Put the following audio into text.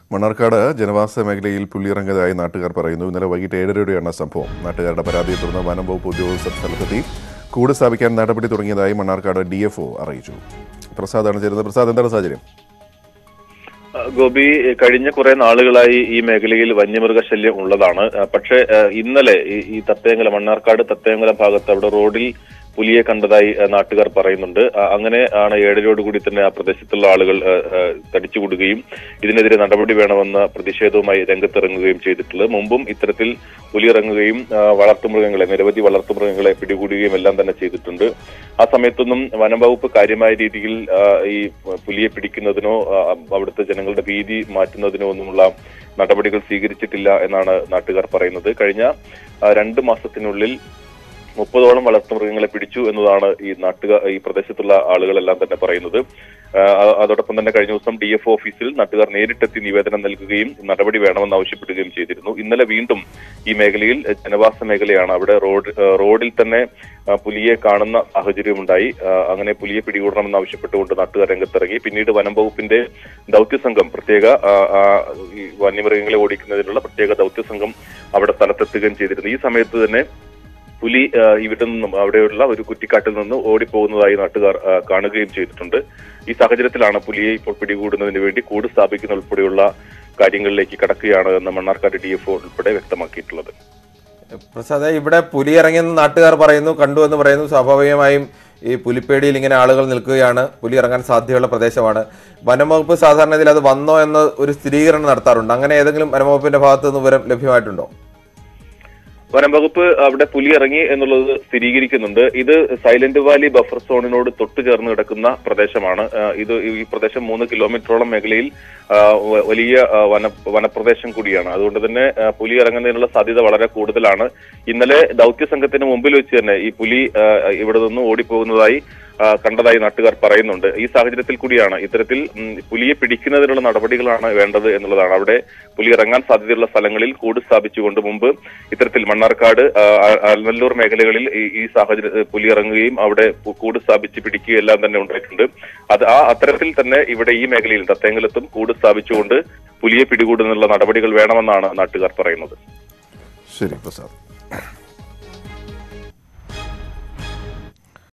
മണ്ണാർക്കാട് ജനവാസ മേഖലയിൽ പുള്ളിയിറങ്ങിയതായി നാട്ടുകാർ പറയുന്നു ഇന്നലെ വൈകിട്ട് ഏഴരയോടെയാണ് സംഭവം നാട്ടുകാരുടെ പരാതിയെ തുടർന്ന് വനം വകുപ്പ് ഉദ്യോഗസ്ഥർ സ്ഥലത്തെത്തി കൂട് സ്ഥാപിക്കാൻ നടപടി തുടങ്ങിയതായി മണ്ണാർക്കാട് ഡി അറിയിച്ചു പ്രസാദാണ് ചേരുന്നത് പ്രസാദ് എന്താണ് സാഹചര്യം ഗോപി കഴിഞ്ഞ കുറെ നാളുകളായി ഈ മേഖലയിൽ വന്യമൃഗശല്യം ഉള്ളതാണ് ആ, പക്ഷേ ആ, ഇന്നലെ ഈ- ഈ തത്തയങ്കലം മണ്ണാർക്കാട് തത്തയങ്കലം ഭാഗത്ത് അവിടെ റോഡിൽ പുലിയെ കണ്ടതായി ആ, നാട്ടുകാർ പറയുന്നുണ്ട് ആ, അങ്ങനെ ആണ് ഏഴരയോട് കൂടി തന്നെ ആ പ്രദേശത്തുള്ള ആളുകൾ ആ, ആ, തടിച്ചുകൂടുകയും ഇതിനെതിരെ നടപടി വേണമെന്ന പ്രതിഷേധവുമായി രംഗത്തിറങ്ങുകയും ചെയ്തിട്ടുള്ളത് മുമ്പും ഇത്തരത്തിൽ പുലി ഇറങ്ങുകയും ആ, വളർത്തുമൃഗങ്ങളെ നിരവധി വളർത്തുമൃഗങ്ങളെ പിടികൂടുകയും എല്ലാം തന്നെ ചെയ്തിട്ടുണ്ട് ആ സമയത്തൊന്നും വനം വകുപ്പ് കാര്യമായ രീതിയിൽ ആ, ഈ പുലിയെ പിടിക്കുന്നതിനോ ആ, അവിടുത്തെ ജനങ്ങളുടെ ഭീതി മാറ്റുന്നതിനോ ഒന്നുമുള്ള നടപടികൾ സ്വീകരിച്ചിട്ടില്ല എന്നാണ് നാട്ടുകാർ പറയുന്നത് കഴിഞ്ഞ ആ, രണ്ട് മാസത്തിനുള്ളിൽ മുപ്പതോളം വളർത്തുമൃഗങ്ങളെ പിടിച്ചു എന്നതാണ് ഈ നാട്ടുകാർ ഈ പ്രദേശത്തുള്ള ആളുകളെല്ലാം തന്നെ പറയുന്നത് ആ, അ- അതോടൊപ്പം തന്നെ കഴിഞ്ഞ ദിവസം ഡി എഫ് ഓഫീസിൽ നാട്ടുകാർ നേരിട്ടെത്തി നിവേദനം നൽകുകയും നടപടി വേണമെന്ന് ആവശ്യപ്പെടുകയും ചെയ്തിരുന്നു ഇന്നലെ വീണ്ടും ഈ മേഖലയിൽ എ, ജനവാസ മേഖലയാണ് അവിടെ റോഡ് ആ, റോഡിൽ തന്നെ ആ, പുലിയെ കാണുന്ന സാഹചര്യമുണ്ടായി ആ, അങ്ങനെ പുലിയെ പിടികൂടണമെന്ന് ആവശ്യപ്പെട്ടുകൊണ്ട് നാട്ടുകാർ രംഗത്തിറങ്ങി പിന്നീട് വനം വകുപ്പിന്റെ ദൗത്യസംഘം പ്രത്യേക ആ, ആ, ഈ വന്യമൃഗങ്ങളെ ഓടിക്കുന്നതിനുള്ള പ്രത്യേക ദൗത്യസംഘം അവിടെ സ്ഥലത്തെത്തുകയും ചെയ്തിരുന്നു ഈ സമയത്ത് തന്നെ പുലി ആ, ഇവിടെ നിന്നും അവിടെയുള്ള ഒരു കുറ്റിക്കാട്ടിൽ നിന്ന് ഓടിപ്പോകുന്നതായി നാട്ടുകാർ ആ, കാണുകയും ചെയ്തിട്ടുണ്ട് ഈ സാഹചര്യത്തിലാണ് പുലിയെ ഇപ്പോൾ പിടികൂടുന്നതിന് വേണ്ടി കൂട് സ്ഥാപിക്കുന്ന ഉൾപ്പെടെയുള്ള കാര്യങ്ങളിലേക്ക് കടക്കുകയാണ് എന്ന് മണ്ണാർക്കാട് ഡി എഫ് ഉൾപ്പെടെ വ്യക്തമാക്കിയിട്ടുള്ളത് പ്രസാദ് ഇവിടെ പുലി ഇറങ്ങിയെന്ന് നാട്ടുകാർ പറയുന്നു കണ്ടു എന്ന് പറയുന്നു സ്വാഭാവികമായും ഈ പുലിപ്പേടിയിൽ ഇങ്ങനെ ആളുകൾ നിൽക്കുകയാണ് പുലി ഇറങ്ങാൻ സാധ്യതയുള്ള പ്രദേശമാണ് വനംവകുപ്പ് സാധാരണ ഇതിൽ അത് വന്നോ എന്ന് ഒരു സ്ഥിരീകരണം നടത്താറുണ്ട് അങ്ങനെ ഏതെങ്കിലും വനംവകുപ്പിന്റെ ഭാഗത്ത് നിന്ന് വിവരം ലഭ്യമായിട്ടുണ്ടോ വനം വകുപ്പ് അവിടെ പുലി ഇറങ്ങി എന്നുള്ളത് സ്ഥിരീകരിക്കുന്നുണ്ട് ഇത് സൈലന്റ് വാലി ബഫർ സോണിനോട് തൊട്ടു ചേർന്ന് കിടക്കുന്ന പ്രദേശമാണ് ആ, ഇത് ഈ പ്രദേശം മൂന്ന് കിലോമീറ്ററോളം മേഖലയിൽ ആ, വ- വലിയ ആ, വന വനപ്രദേശം കൂടിയാണ് അതുകൊണ്ട് തന്നെ ആ, പുലി ഇറങ്ങുന്നതിനുള്ള സാധ്യത വളരെ കൂടുതലാണ് ഇന്നലെ ദൗത്യ സംഘത്തിന് മുമ്പിൽ വെച്ച് തന്നെ ഈ പുലി ആ, ഇവിടെ നിന്ന് ഓടിപ്പോകുന്നതായി ആ, കണ്ടതായി നാട്ടുകാർ പറയുന്നുണ്ട് ഈ സാഹചര്യത്തിൽ കൂടിയാണ് ഇത്തരത്തിൽ ഉം, പുലിയെ പിടിക്കുന്നതിനുള്ള നടപടികളാണ് വേണ്ടത് എന്നുള്ളതാണ് അവിടെ പുലി ഇറങ്ങാൻ സാധ്യതയുള്ള സ്ഥലങ്ങളിൽ കൂട് സ്ഥാപിച്ചുകൊണ്ട് മുമ്പ് ഇത്തരത്തിൽ മണ്ണാർക്കാട് ആ, ആ- അൽനല്ലൂർ മേഖലകളിൽ ഈ- ഈ സാഹചര്യ പുലി ഇറങ്ങുകയും അവിടെ പു- കൂട് സ്ഥാപിച്ച് പിടിക്കുകയും എല്ലാം തന്നെ ഉണ്ടായിട്ടുണ്ട് അത് ആ അത്തരത്തിൽ തന്നെ ഇവിടെ ഈ മേഖലയിൽ തത്തേങ്കലത്തും കൂട് സ്ഥാപിച്ചുകൊണ്ട് പുലിയെ പിടികൂടുന്നുള്ള നടപടികൾ വേണമെന്നാണ് നാട്ടുകാർ പറയുന്നത് ശരി പ്രസാദ്